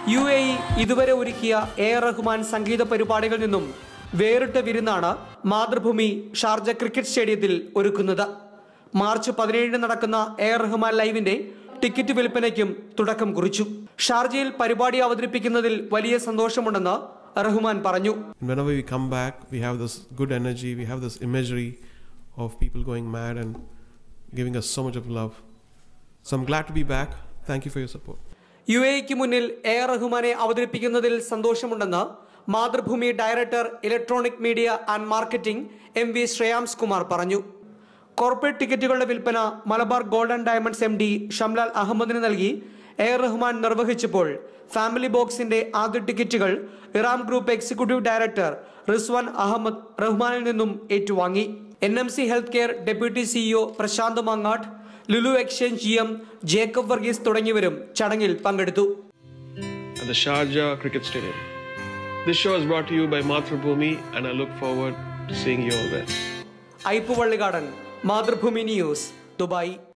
U A E ഇതുവരെ ഒരുക്കിയ A R Rahman സംഗീത പരിപാടികളിൽ നിന്നും വേറിട്ട വിരുന്നാണ് മാതൃഭൂമി ഷാർജ ക്രിക്കറ്റ് സ്റ്റേഡിയത്തിൽ ഒരുക്കുന്നത് മാർച്ച് പതിനേഴിന് നടക്കുന്ന എ ആർ റഹ്മാൻ ലൈവിന്റെ ടിക്കറ്റ് വിൽപ്പനയ്ക്കും തുടക്കം കുറിച്ചു ഷാർജയിൽ പരിപാടി അവതരിപ്പിക്കുന്നതിൽ വലിയ സന്തോഷമുണ്ടെന്ന് റഹ്മാൻ പറഞ്ഞു And whenever we come back, we have this good energy, we have this imagery of people going mad and giving us so much of love. So I'm glad to be back. Thank you for your support. യു എക്ക് മുന്നിൽ A R റഹ്മാനെ അവതരിപ്പിക്കുന്നതിൽ സന്തോഷമുണ്ടെന്ന് Mathrubhumi director electronic media and marketing M V Shreyams Kumar പറഞ്ഞു corporate ടിക്കറ്റുകളുടെ വിൽപ്പന Malabar golden diamonds M D Shamlal അഹമ്മദിന് നൽകി എ ആർ റഹ്മാൻ നിർവഹിച്ചപ്പോൾ ഫാമിലി ബോക്സിന്റെ ആദ്യ ടിക്കറ്റുകൾ Eram group executive director Rizwan Ahmed റഹ്മാനിൽ നിന്നും ഏറ്റുവാങ്ങി N M C health care deputy CEO Prashanth Mangat Lulu exchange G M Jacob Varghese തുടങ്ങിയവരും ചടങ്ങിൽ പങ്കെടുത്തു at the Sharjah Cricket Stadium. This show is brought to you by Mathrubhumi, and I look forward to seeing you all there. ഐപ്പുവള്ളികാടൻ Mathrubhumi news Dubai